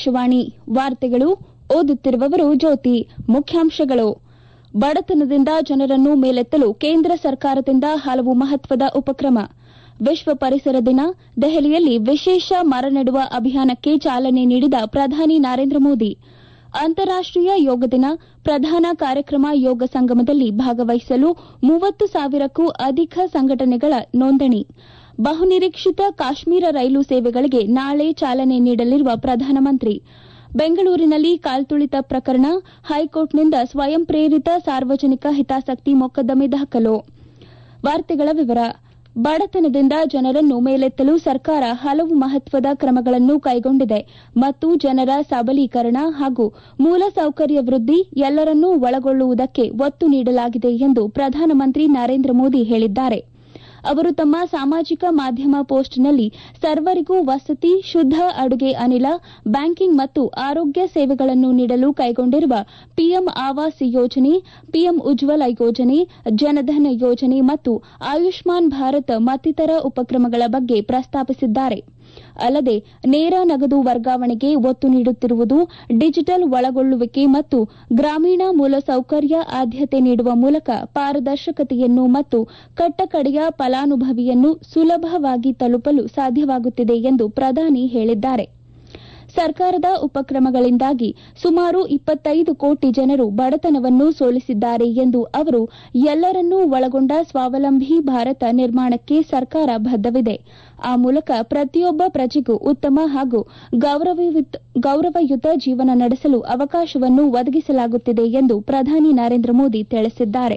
ಆಕಾಶವಾಣಿ ವಾರ್ತೆಗಳು ಓದುತ್ತಿರುವವರು ಜ್ಯೋತಿ ಮುಖ್ಯಾಂಶಗಳು ಬಡತನದಿಂದ ಜನರನ್ನು ಮೇಲೆತ್ತಲು ಕೇಂದ್ರ ಸರ್ಕಾರದಿಂದ ಹಲವು ಮಹತ್ವದ ಉಪಕ್ರಮ ವಿಶ್ವ ಪರಿಸರ ದಿನ ದೆಹಲಿಯಲ್ಲಿ ವಿಶೇಷ ಮರ ನೆಡುವ ಅಭಿಯಾನಕ್ಕೆ ಚಾಲನೆ ನೀಡಿದ ಪ್ರಧಾನಿ ನರೇಂದ್ರ ಮೋದಿ ಅಂತಾರಾಷ್ಟೀಯ ಯೋಗ ದಿನ ಪ್ರಧಾನ ಕಾರ್ಯಕ್ರಮ ಯೋಗ ಸಂಗಮದಲ್ಲಿ ಭಾಗವಹಿಸಲು ಮೂವತ್ತು ಸಾವಿರಕ್ಕೂ ಅಧಿಕ ಸಂಘಟನೆಗಳ ನೋಂದಣಿ ಬಹುನಿರೀಕ್ಷಿತ ಕಾಶ್ಮೀರ ರೈಲು ಸೇವೆಗಳಿಗೆ ನಾಳೆ ಚಾಲನೆ ನೀಡಲಿರುವ ಪ್ರಧಾನಮಂತ್ರಿ ಬೆಂಗಳೂರಿನಲ್ಲಿ ಕಾಲ್ತುಳಿತ ಪ್ರಕರಣ ಹೈಕೋರ್ಟ್ನಿಂದ ಸ್ವಯಂ ಪ್ರೇರಿತ ಸಾರ್ವಜನಿಕ ಹಿತಾಸಕ್ತಿ ಮೊಕದ್ದಮೆ ದಾಖಲು ವಾರ್ತೆಗಳ ವಿವರ ಬಡತನದಿಂದ ಜನರನ್ನು ಮೇಲೆತ್ತಲು ಸರ್ಕಾರ ಹಲವು ಮಹತ್ವದ ಕ್ರಮಗಳನ್ನು ಕೈಗೊಂಡಿದೆ ಮತ್ತು ಜನರ ಸಬಲೀಕರಣ ಹಾಗೂ ಮೂಲಸೌಕರ್ಯ ವೃದ್ಧಿ ಎಲ್ಲರನ್ನೂ ಒಳಗೊಳ್ಳುವುದಕ್ಕೆ ಒತ್ತು ನೀಡಲಾಗಿದೆ ಎಂದು ಪ್ರಧಾನಮಂತ್ರಿ ನರೇಂದ್ರ ಮೋದಿ ಹೇಳಿದ್ದಾರೆ ಅವರು ತಮ್ಮ ಸಾಮಾಜಿಕ ಮಾಧ್ಯಮ ಪೋಸ್ಟ್ನಲ್ಲಿ ಸರ್ವರಿಗೂ ವಸತಿ ಶುದ್ದ ಅಡುಗೆ ಅನಿಲ ಬ್ಯಾಂಕಿಂಗ್ ಮತ್ತು ಆರೋಗ್ಯ ಸೇವೆಗಳನ್ನು ನೀಡಲು ಕೈಗೊಂಡಿರುವ ಪಿಎಂ ಆವಾಸ್ ಯೋಜನೆ ಪಿಎಂ ಉಜ್ವಲ ಯೋಜನೆ ಜನಧನ್ ಯೋಜನೆ ಮತ್ತು ಆಯುಷ್ಮಾನ್ ಭಾರತ್ ಮತ್ತಿತರ ಉಪಕ್ರಮಗಳ ಬಗ್ಗೆ ಪ್ರಸ್ತಾಪಿಸಿದ್ದಾರೆ ಅಲ್ಲದೆ ನೇರ ನಗದು ವರ್ಗಾವಣೆಗೆ ಒತ್ತು ನೀಡುತ್ತಿರುವುದು ಡಿಜಿಟಲ್ ಒಳಗೊಳ್ಳುವಿಕೆ ಮತ್ತು ಗ್ರಾಮೀಣ ಮೂಲಸೌಕರ್ಯ ಆದ್ಯತೆ ನೀಡುವ ಮೂಲಕ ಪಾರದರ್ಶಕತೆಯನ್ನು ಮತ್ತು ಕಟ್ಟಕಡೆಯ ಫಲಾನುಭವಿಯನ್ನು ಸುಲಭವಾಗಿ ತಲುಪಲು ಸಾಧ್ಯವಾಗುತ್ತಿದೆ ಎಂದು ಪ್ರಧಾನಿ ಹೇಳಿದ್ದಾರೆ ಸರ್ಕಾರದ ಉಪಕ್ರಮಗಳಿಂದಾಗಿ ಸುಮಾರು ಇಪ್ಪತ್ತೈದು ಕೋಟಿ ಜನರು ಬಡತನವನ್ನು ಸೋಲಿಸಿದ್ದಾರೆ ಎಂದು ಅವರು ಎಲ್ಲರನ್ನೂ ಒಳಗೊಂಡ ಸ್ವಾವಲಂಬಿ ಭಾರತ ನಿರ್ಮಾಣಕ್ಕೆ ಸರ್ಕಾರ ಬದ್ದವಿದೆ ಆ ಮೂಲಕ ಪ್ರತಿಯೊಬ್ಬ ಪ್ರಜೆಗೂ ಉತ್ತಮ ಹಾಗೂ ಗೌರವಯುತ ಜೀವನ ನಡೆಸಲು ಅವಕಾಶವನ್ನು ಒದಗಿಸಲಾಗುತ್ತಿದೆ ಎಂದು ಪ್ರಧಾನಿ ನರೇಂದ್ರ ಮೋದಿ ತಿಳಿಸಿದ್ದಾರೆ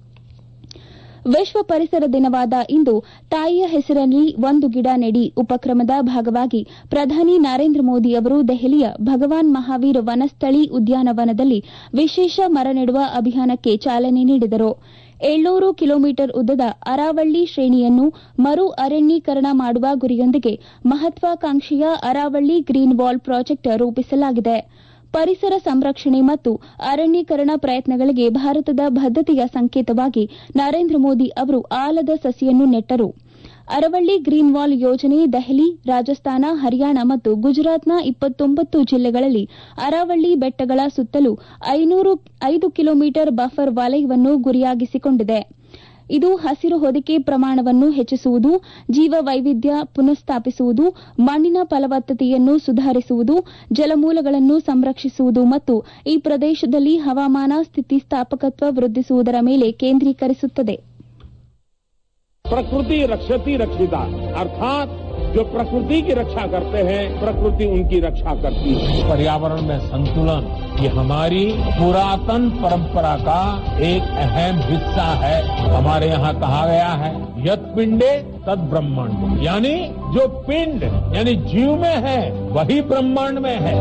ವಿಶ್ವ ಪರಿಸರ ದಿನವಾದ ಇಂದು ತಾಯಿಯ ಹೆಸರಲ್ಲಿ ಒಂದು ಗಿಡ ನೆಡಿ ಉಪಕ್ರಮದ ಭಾಗವಾಗಿ ಪ್ರಧಾನಿ ನರೇಂದ್ರ ಮೋದಿ ಅವರು ದೆಹಲಿಯ ಭಗವಾನ್ ಮಹಾವೀರ್ ವನಸ್ಥಳಿ ಉದ್ಯಾನವನದಲ್ಲಿ ವಿಶೇಷ ಮರ ನೆಡುವ ಅಭಿಯಾನಕ್ಕೆ ಚಾಲನೆ ನೀಡಿದರು ಏಳ್ನೂರು ಕಿಲೋಮೀಟರ್ ಉದ್ದದ ಅರಾವಳ್ಳಿ ಶ್ರೇಣಿಯನ್ನು ಮರು ಅರಣ್ಯೀಕರಣ ಮಾಡುವ ಗುರಿಯೊಂದಿಗೆ ಮಹತ್ವಾಕಾಂಕ್ಷೆಯ ಅರಾವಳ್ಳಿ ಗ್ರೀನ್ ವಾಲ್ ಪ್ರಾಜೆಕ್ಟ್ ರೂಪಿಸಲಾಗಿದೆ ಪರಿಸರ ಸಂರಕ್ಷಣೆ ಮತ್ತು ಅರಣ್ಯೀಕರಣ ಪ್ರಯತ್ನಗಳಿಗೆ ಭಾರತದ ಬದ್ದತೆಯ ಸಂಕೇತವಾಗಿ ನರೇಂದ್ರ ಮೋದಿ ಅವರು ಆಲದ ಸಸಿಯನ್ನು ನೆಟ್ಟರು ಅರವಳ್ಳಿ ಗ್ರೀನ್ ವಾಲ್ ಯೋಜನೆ ದೆಹಲಿ ರಾಜಸ್ಥಾನ ಹರಿಯಾಣ ಮತ್ತು ಗುಜರಾತ್ನ ಇಪ್ಪತ್ತೊಂಬತ್ತು ಜಿಲ್ಲೆಗಳಲ್ಲಿ ಅರಾವಳ್ಳಿ ಬೆಟ್ಟಗಳ ಸುತ್ತಲೂ ಐದು ಕಿಲೋಮೀಟರ್ ಬಫರ್ ವಲಯವನ್ನು ಗುರಿಯಾಗಿಸಿಕೊಂಡಿದೆ ಇದು ಹಸಿರು ಹೊದಿಕೆ ಪ್ರಮಾಣವನ್ನು ಹೆಚ್ಚಿಸುವುದು ಜೀವ ವೈವಿಧ್ಯ ಪುನಃಸ್ಥಾಪಿಸುವುದು ಮಣ್ಣಿನ ಫಲವತ್ತತೆಯನ್ನು ಸುಧಾರಿಸುವುದು ಜಲಮೂಲಗಳನ್ನು ಸಂರಕ್ಷಿಸುವುದು ಮತ್ತು ಈ ಪ್ರದೇಶದಲ್ಲಿ ಹವಾಮಾನ ಸ್ಥಿತಿಸ್ಥಾಪಕತ್ವ ವೃದ್ಧಿಸುವುದರ ಮೇಲೆ ಕೇಂದ್ರೀಕರಿಸುತ್ತದೆ प्रकृति रक्षति रक्षिता अर्थात जो प्रकृति की रक्षा करते हैं प्रकृति उनकी रक्षा करती है पर्यावरण में संतुलन ये हमारी पुरातन परंपरा का एक अहम हिस्सा है हमारे यहाँ कहा गया है यत पिंडे तद ब्रह्मांड यानी जो पिंड यानी जीव में है वही ब्रह्मांड में है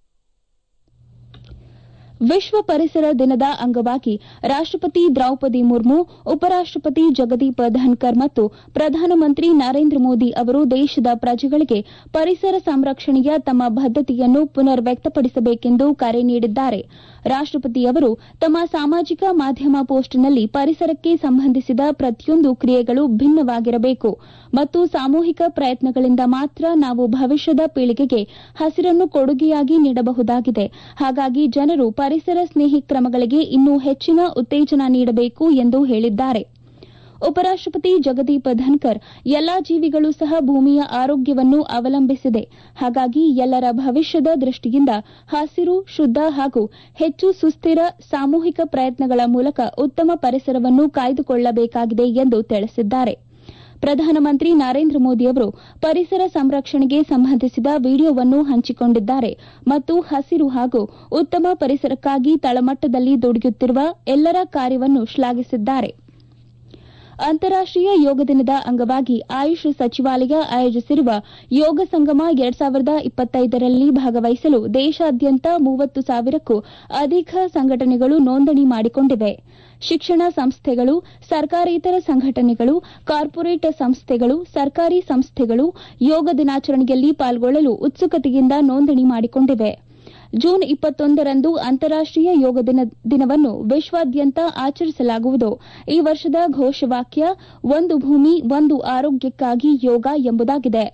ವಿಶ್ವ ಪರಿಸರ ದಿನದ ಅಂಗವಾಗಿ ರಾಷ್ಟಪತಿ ದ್ರೌಪದಿ ಮುರ್ಮು ಉಪರಾಷ್ಟಪತಿ ಜಗದೀಪ್ ಧನ್ಕರ್ ಮತ್ತು ಪ್ರಧಾನಮಂತ್ರಿ ನರೇಂದ್ರ ಮೋದಿ ಅವರು ದೇಶದ ಪ್ರಜೆಗಳಿಗೆ ಪರಿಸರ ಸಂರಕ್ಷಣೆಯ ತಮ್ಮ ಬದ್ದತೆಯನ್ನು ಪುನರ್ ವ್ಯಕ್ತಪಡಿಸಬೇಕೆಂದು ಕರೆ ನೀಡಿದ್ದಾರೆ ರಾಷ್ಟಪತಿ ಅವರು ತಮ್ಮ ಸಾಮಾಜಿಕ ಮಾಧ್ಯಮ ಪೋಸ್ಟ್ನಲ್ಲಿ ಪರಿಸರಕ್ಕೆ ಸಂಬಂಧಿಸಿದ ಪ್ರತಿಯೊಂದು ಕ್ರಿಯೆಗಳು ಭಿನ್ನವಾಗಿರಬೇಕು ಮತ್ತು ಸಾಮೂಹಿಕ ಪ್ರಯತ್ನಗಳಿಂದ ಮಾತ್ರ ನಾವು ಭವಿಷ್ಯದ ಪೀಳಿಗೆಗೆ ಹಸಿರನ್ನು ಕೊಡುಗೆಯಾಗಿ ನೀಡಬಹುದಾಗಿದೆ ಹಾಗಾಗಿ ಜನರು ಪರಿಸರ ಸ್ನೇಹಿ ಕ್ರಮಗಳಿಗೆ ಇನ್ನೂ ಹೆಚ್ಚಿನ ಉತ್ತೇಜನ ನೀಡಬೇಕು ಎಂದು ಹೇಳಿದ್ದಾರೆ ಉಪರಾಷ್ಟಪತಿ ಜಗದೀಪ್ ಧನ್ಕರ್ ಎಲ್ಲಾ ಜೀವಿಗಳು ಸಹ ಭೂಮಿಯ ಆರೋಗ್ಯವನ್ನು ಅವಲಂಬಿಸಿದೆ ಹಾಗಾಗಿ ಎಲ್ಲರ ಭವಿಷ್ಯದ ದೃಷ್ಟಿಯಿಂದ ಹಸಿರು ಶುದ್ದ ಹಾಗೂ ಹೆಚ್ಚು ಸುಸ್ಥಿರ ಸಾಮೂಹಿಕ ಪ್ರಯತ್ನಗಳ ಮೂಲಕ ಉತ್ತಮ ಪರಿಸರವನ್ನು ಕಾಯ್ದುಕೊಳ್ಳಬೇಕಾಗಿದೆ ಎಂದು ತಿಳಿಸಿದ್ದಾರೆ ಪ್ರಧಾನಮಂತ್ರಿ ನರೇಂದ್ರ ಮೋದಿ ಅವರು ಪರಿಸರ ಸಂರಕ್ಷಣೆಗೆ ಸಂಬಂಧಿಸಿದ ವಿಡಿಯೋವನ್ನು ಹಂಚಿಕೊಂಡಿದ್ದಾರೆ ಮತ್ತು ಹಸಿರು ಹಾಗೂ ಉತ್ತಮ ಪರಿಸರಕ್ಕಾಗಿ ತಳಮಟ್ಟದಲ್ಲಿ ದುಡಿಯುತ್ತಿರುವ ಎಲ್ಲರ ಕಾರ್ಯವನ್ನು ಶ್ಲಾಘಿಸಿದ್ದಾರೆ ಅಂತಾರಾಷ್ಟೀಯ ಯೋಗ ದಿನದ ಅಂಗವಾಗಿ ಆಯುಷ್ ಸಚಿವಾಲಯ ಆಯೋಜಿಸಿರುವ ಯೋಗ ಸಂಗಮ ಎರಡ್ ಸಾವಿರದ ಇಪ್ಪತ್ತೈದರಲ್ಲಿ ಭಾಗವಹಿಸಲು ದೇಶಾದ್ಯಂತ ಮೂವತ್ತು ಸಾವಿರಕ್ಕೂ ಅಧಿಕ ಸಂಘಟನೆಗಳು ನೋಂದಣಿ ಮಾಡಿಕೊಂಡಿವೆ ಶಿಕ್ಷಣ ಸಂಸ್ಥೆಗಳು ಸರ್ಕಾರೇತರ ಸಂಘಟನೆಗಳು ಕಾರ್ಪೊರೇಟ್ ಸಂಸ್ಥೆಗಳು ಸರ್ಕಾರಿ ಸಂಸ್ಥೆಗಳು ಯೋಗ ದಿನಾಚರಣೆಯಲ್ಲಿ ಪಾಲ್ಗೊಳ್ಳಲು ಉತ್ಸುಕತೆಯಿಂದ ನೋಂದಣಿ ಮಾಡಿಕೊಂಡಿವೆ ಜೂನ್ ಇಪ್ಪತ್ತೊಂದರಂದು ಅಂತಾರಾಷ್ಟೀಯ ಯೋಗ ದಿನವನ್ನು ವಿಶ್ವಾದ್ಯಂತ ಆಚರಿಸಲಾಗುವುದು ಈ ವರ್ಷದ ಘೋಷವಾಕ್ಯ ಒಂದು ಭೂಮಿ ಒಂದು ಆರೋಗ್ಯಕ್ಕಾಗಿ ಯೋಗ ಎಂಬುದಾಗಿದೆ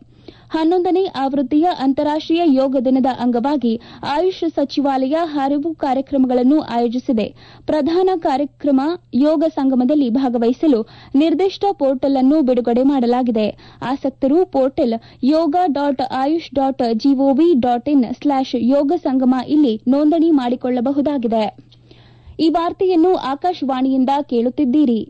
ಹನ್ನೊಂದನೇ ಆವೃತ್ತಿಯ ಅಂತಾರಾಷ್ಟೀಯ ಯೋಗ ದಿನದ ಅಂಗವಾಗಿ ಆಯುಷ್ ಸಚಿವಾಲಯ ಹಲವು ಕಾರ್ಯಕ್ರಮಗಳನ್ನು ಆಯೋಜಿಸಿದೆ ಪ್ರಧಾನ ಕಾರ್ಯಕ್ರಮ ಯೋಗ ಸಂಗಮದಲ್ಲಿ ಭಾಗವಹಿಸಲು ನಿರ್ದಿಷ್ಟ ಪೋರ್ಟಲ್ ಅನ್ನು ಬಿಡುಗಡೆ ಮಾಡಲಾಗಿದೆ ಆಸಕ್ತರು portal yoga dot Ayush dot G O V dot in slash yoga Sangama ಇಲ್ಲಿ ನೋಂದಣಿ ಮಾಡಿಕೊಳ್ಳಬಹುದಾಗಿದೆ ಈ ವಾರ್ತೆಯನ್ನು ಆಕಾಶವಾಣಿಯಿಂದ ಕೇಳುತ್ತಿದ್ದೀರಿ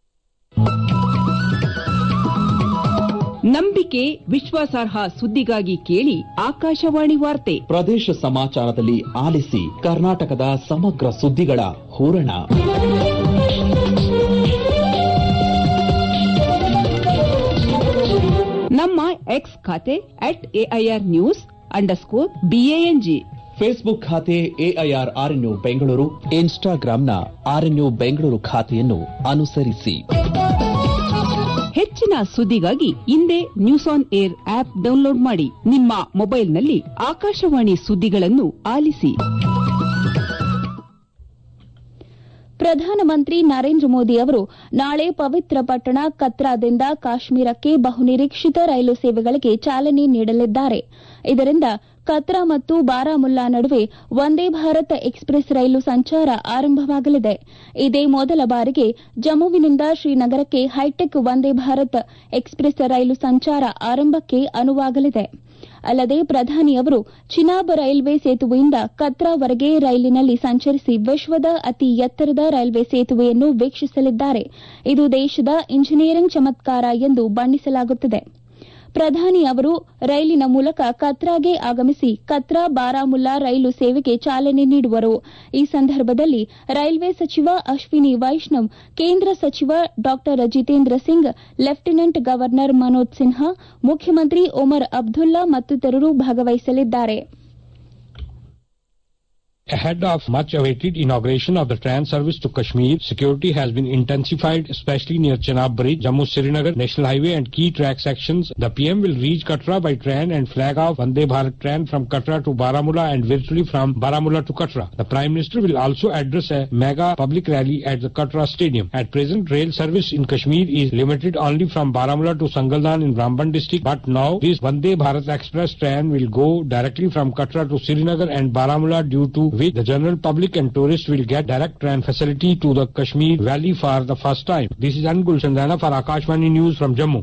ನಂಬಿಕೆ ವಿಶ್ವಾಸಾರ್ಹ ಸುದ್ದಿಗಾಗಿ ಕೇಳಿ ಆಕಾಶವಾಣಿ ವಾರ್ತೆ ಪ್ರದೇಶ ಸಮಾಚಾರದಲ್ಲಿ ಆಲಿಸಿ ಕರ್ನಾಟಕದ ಸಮಗ್ರ ಸುದ್ದಿಗಳ ಹೂರಣ ನಮ್ಮ ಎಕ್ಸ್ ಖಾತೆ at A I R news underscore B A N G Facebook ಖಾತೆ ಎಐಆರ್ ಆರ್ಎನ್ಯು ಬೆಂಗಳೂರು ಇನ್ಸ್ಟಾಗ್ರಾಂನ ಆರ್ಎನ್ಯು ಬೆಂಗಳೂರು ಖಾತೆಯನ್ನು ಅನುಸರಿಸಿ ಹೆಚ್ಚಿನ ಸುದ್ದಿಗಾಗಿ ಹಿಂದೆ news on air app download ಮಾಡಿ ನಿಮ್ಮ ಮೊಬೈಲ್ನಲ್ಲಿ ಆಕಾಶವಾಣಿ ಸುದ್ದಿಗಳನ್ನು ಆಲಿಸಿ ಪ್ರಧಾನಮಂತ್ರಿ ನರೇಂದ್ರ ಮೋದಿ ಅವರು ನಾಳೆ ಪವಿತ್ರ ಪಟ್ಟಣ ಕತ್ರಾದಿಂದ ಕಾಶ್ಮೀರಕ್ಕೆ ಬಹುನಿರೀಕ್ಷಿತ ರೈಲು ಸೇವೆಗಳಿಗೆ ಚಾಲನೆ ನೀಡಲಿದ್ದಾರೆ ಇದರಿಂದ ಕತ್ರಾ ಮತ್ತು ಬಾರಾಮುಲ್ಲಾ ನಡುವೆ ವಂದೇ ಭಾರತ್ ಎಕ್ಸ್ಪ್ರೆಸ್ ರೈಲು ಸಂಚಾರ ಆರಂಭವಾಗಲಿದೆ ಇದೇ ಮೊದಲ ಬಾರಿಗೆ ಜಮ್ಮುವಿನಿಂದ ಶ್ರೀನಗರಕ್ಕೆ ಹೈಟೆಕ್ ವಂದೇ ಭಾರತ್ ಎಕ್ಸ್ಪ್ರೆಸ್ ರೈಲು ಸಂಚಾರ ಆರಂಭಕ್ಕೆ ಅನುವಾಗಲಿದೆ ಅಲ್ಲದೆ ಪ್ರಧಾನಿ ಅವರು ಚಿನಾಬ್ ರೈಲ್ವೆ ಸೇತುವೆಯಿಂದ ಕತ್ರಾವರೆಗೆ ರೈಲಿನಲ್ಲಿ ಸಂಚರಿಸಿ ವಿಶ್ವದ ಅತಿ ಎತ್ತರದ ರೈಲ್ವೆ ಸೇತುವೆಯನ್ನು ವೀಕ್ಷಿಸಲಿದ್ದಾರೆ ಇದು ದೇಶದ ಇಂಜಿನಿಯರಿಂಗ್ ಚಮತ್ಕಾರ ಎಂದು ಬಣ್ಣಿಸಲಾಗುತ್ತಿದೆ ಪ್ರಧಾನಿ ಅವರು ರೈಲಿನ ಮೂಲಕ ಕತ್ರಾಗೆ ಆಗಮಿಸಿ ಕತ್ರಾ ಬಾರಾಮುಲ್ಲಾ ರೈಲು ಸೇವೆಗೆ ಚಾಲನೆ ನೀಡುವರು ಈ ಸಂದರ್ಭದಲ್ಲಿ ರೈಲ್ವೆ ಸಚಿವ ಅಶ್ವಿನಿ ವೈಷ್ಣವ್ ಕೇಂದ್ರ ಸಚಿವ ಡಾ ಜಿತೇಂದ್ರ ಸಿಂಗ್ ಲೆಫ್ಟಿನೆಂಟ್ ಗವರ್ನರ್ ಮನೋಜ್ ಸಿನ್ಹಾ ಮುಖ್ಯಮಂತ್ರಿ ಒಮರ್ ಅಬ್ದುಲ್ಲಾ ಮತ್ತಿತರರು ಭಾಗವಹಿಸಲಿದ್ದಾರೆ Ahead of much awaited inauguration of the train service to Kashmir, security has been intensified, especially near Chenab Bridge, Jammu Srinagar National Highway and key track sections. The PM will reach Katra by train and flag off Vande Bharat train from Katra to Baramulla and virtually from Baramulla to Katra. The Prime Minister will also address a mega public rally at the Katra Stadium. At present, rail service in Kashmir is limited only from Baramulla to Sangaldan in Ramban district, but now this Vande Bharat Express train will go directly from Katra to Srinagar and Baramulla due to which the general public and tourists will get direct train facility to the Kashmir Valley for the first time. This is Angul Chandana for Akashvani News from Jammu.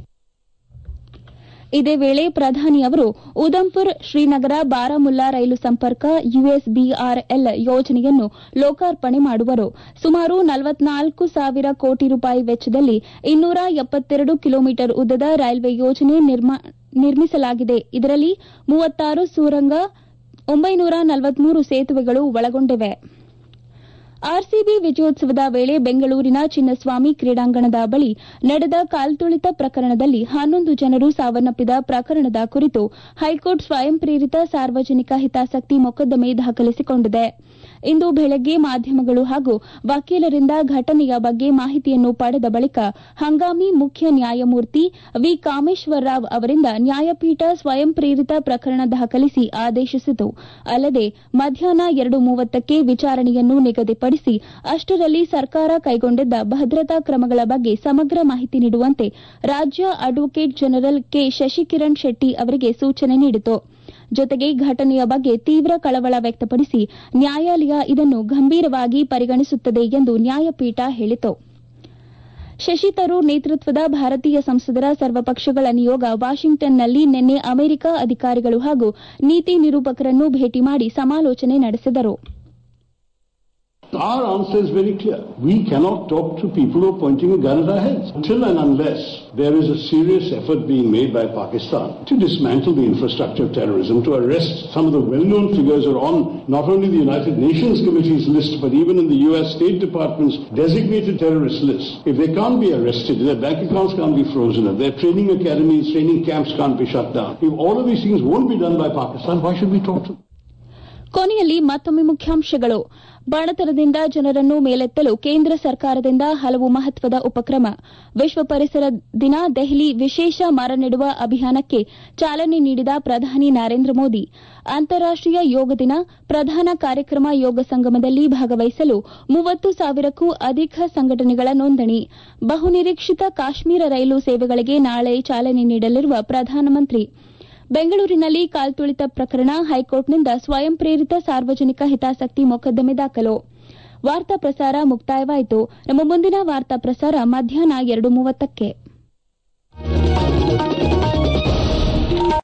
ಇದೇ ವೇಳೆ ಪ್ರಧಾನಿ ಅವರು ಉದಂಪುರ್ ಶ್ರೀನಗರ ಬಾರಾಮುಲ್ಲಾ ರೈಲು ಸಂಪರ್ಕ ಯುಎಸ್ಬಿಆರ್ಎಲ್ ಯೋಜನೆಯನ್ನು ಲೋಕಾರ್ಪಣೆ ಮಾಡುವರು ಸುಮಾರು ನಲವತ್ನಾಲ್ಕು ಸಾವಿರ ಕೋಟಿ ರೂಪಾಯಿ ವೆಚ್ಚದಲ್ಲಿ ಇನ್ನೂರ ಎಪ್ಪತ್ತೆರಡು ಕಿಲೋಮೀಟರ್ ಉದ್ದದ ರೈಲ್ವೆ ಯೋಜನೆ ನಿರ್ಮಿಸಲಾಗಿದೆ ಇದರಲ್ಲಿ ಮೂವತ್ತಾರು ಸುರಂಗ ಒಂಬೈನೂರ ನಲವತ್ಮೂರು ಸೇತುವೆಗಳು ಒಳಗೊಂಡಿವೆ ಆರ್ಸಿಬಿ ವಿಜಯೋತ್ಸವದ ವೇಳೆ ಬೆಂಗಳೂರಿನ ಚಿನ್ನಸ್ವಾಮಿ ಕ್ರೀಡಾಂಗಣದ ಬಳಿ ನಡೆದ ಕಾಲ್ತುಳಿತ ಪ್ರಕರಣದಲ್ಲಿ ಹನ್ನೊಂದು ಜನರು ಸಾವನ್ನಪ್ಪಿದ ಪ್ರಕರಣದ ಕುರಿತು ಹೈಕೋರ್ಟ್ ಸ್ವಯಂ ಪ್ರೇರಿತ ಸಾರ್ವಜನಿಕ ಹಿತಾಸಕ್ತಿ ಮೊಕದ್ದಮೆ ದಾಖಲಿಸಿಕೊಂಡಿದೆ ಇಂದು ಬೆಳಗ್ಗೆ ಮಾಧ್ಯಮಗಳು ಹಾಗೂ ವಕೀಲರಿಂದ ಘಟನೆಯ ಬಗ್ಗೆ ಮಾಹಿತಿಯನ್ನು ಪಡೆದ ಬಳಿಕ ಹಂಗಾಮಿ ಮುಖ್ಯ ನ್ಯಾಯಮೂರ್ತಿ ವಿ ಕಾಮೇಶ್ವರ್ ರಾವ್ ಅವರಿಂದ ನ್ಯಾಯಪೀಠ ಸ್ವಯಂ ಪ್ರೇರಿತ ಪ್ರಕರಣ ದಾಖಲಿಸಿ ಆದೇಶಿಸಿತು ಅಲ್ಲದೆ ಮಧ್ಯಾಹ್ನ ಎರಡು ಮೂವತ್ತಕ್ಕೆ ವಿಚಾರಣೆಯನ್ನು ನಿಗದಿಪಡಿಸಿ ಅಷ್ಟರಲ್ಲಿ ಸರ್ಕಾರ ಕೈಗೊಂಡಿದ್ದ ಭದ್ರತಾ ಕ್ರಮಗಳ ಬಗ್ಗೆ ಸಮಗ್ರ ಮಾಹಿತಿ ನೀಡುವಂತೆ ರಾಜ್ಯ advocate general K Shashikiran Shetty ಅವರಿಗೆ ಸೂಚನೆ ನೀಡಿತು ಜೊತೆಗೆ ಘಟನೆಯ ಬಗ್ಗೆ ತೀವ್ರ ಕಳವಳ ವ್ಯಕ್ತಪಡಿಸಿ ನ್ಯಾಯಾಲಯ ಇದನ್ನು ಗಂಭೀರವಾಗಿ ಪರಿಗಣಿಸುತ್ತದೆ ಎಂದು ನ್ಯಾಯಪೀಠ ಹೇಳಿತು ಶಶಿ ತರೂರ್ ನೇತೃತ್ವದ ಭಾರತೀಯ ಸಂಸದರ ಸರ್ವಪಕ್ಷಗಳ ನಿಯೋಗ ವಾಷಿಂಗ್ಟನ್ನಲ್ಲಿ ನಿನ್ನೆ ಅಮೆರಿಕ ಅಧಿಕಾರಿಗಳು ಹಾಗೂ ನೀತಿ ನಿರೂಪಕರನ್ನು ಭೇಟಿ ಮಾಡಿ ಸಮಾಲೋಚನೆ ನಡೆಸಿದರು Our answer is very clear. We cannot talk to people who are pointing a gun at our heads until and unless there is a serious effort being made by Pakistan to dismantle the infrastructure of terrorism, to arrest some of the well-known figures who are on not only the United Nations Committee's list, but even in the U.S. State Department's designated terrorist list. If they can't be arrested, their bank accounts can't be frozen, if their training academies, training camps can't be shut down, if all of these things won't be done by Pakistan, why should we talk to them? ಕೊನೆಯಲ್ಲಿ ಮತ್ತೊಮ್ಮೆ ಮುಖ್ಯಾಂಶಗಳು ಬಡತನದಿಂದ ಜನರನ್ನು ಮೇಲೆತ್ತಲು ಕೇಂದ್ರ ಸರ್ಕಾರದಿಂದ ಹಲವು ಮಹತ್ವದ ಉಪಕ್ರಮ ವಿಶ್ವ ಪರಿಸರ ದಿನ ದೆಹಲಿ ವಿಶೇಷ ಮರ ನೆಡುವ ಅಭಿಯಾನಕ್ಕೆ ಚಾಲನೆ ನೀಡಿದ ಪ್ರಧಾನಿ ನರೇಂದ್ರ ಮೋದಿ ಅಂತಾರಾಷ್ಟೀಯ ಯೋಗ ದಿನ ಪ್ರಧಾನ ಕಾರ್ಯಕ್ರಮ ಯೋಗ ಸಂಗಮದಲ್ಲಿ ಭಾಗವಹಿಸಲು ಮೂವತ್ತು ಸಾವಿರಕ್ಕೂ ಅಧಿಕ ಸಂಘಟನೆಗಳ ನೋಂದಣಿ ಬಹುನಿರೀಕ್ಷಿತ ಕಾಶ್ಮೀರ ರೈಲು ಸೇವೆಗಳಿಗೆ ನಾಳೆ ಚಾಲನೆ ನೀಡಲಿರುವ ಪ್ರಧಾನಮಂತ್ರಿ ಬೆಂಗಳೂರಿನಲ್ಲಿ ಕಾಲ್ತುಳಿತ ಪ್ರಕರಣ ಹೈಕೋರ್ಟ್ನಿಂದ ಸ್ವಯಂ ಪ್ರೇರಿತ ಸಾರ್ವಜನಿಕ ಹಿತಾಸಕ್ತಿ ಮೊಕದ್ದಮೆ ದಾಖಲು ವಾರ್ತಾ ಪ್ರಸಾರ ಮುಕ್ತಾಯವಾಯಿತು ನಮ್ಮ ಮುಂದಿನ ವಾರ್ತಾ ಪ್ರಸಾರ ಮಧ್ಯಾಹ್ನ ಎರಡು ಮೂವತ್ತಕ್ಕೆ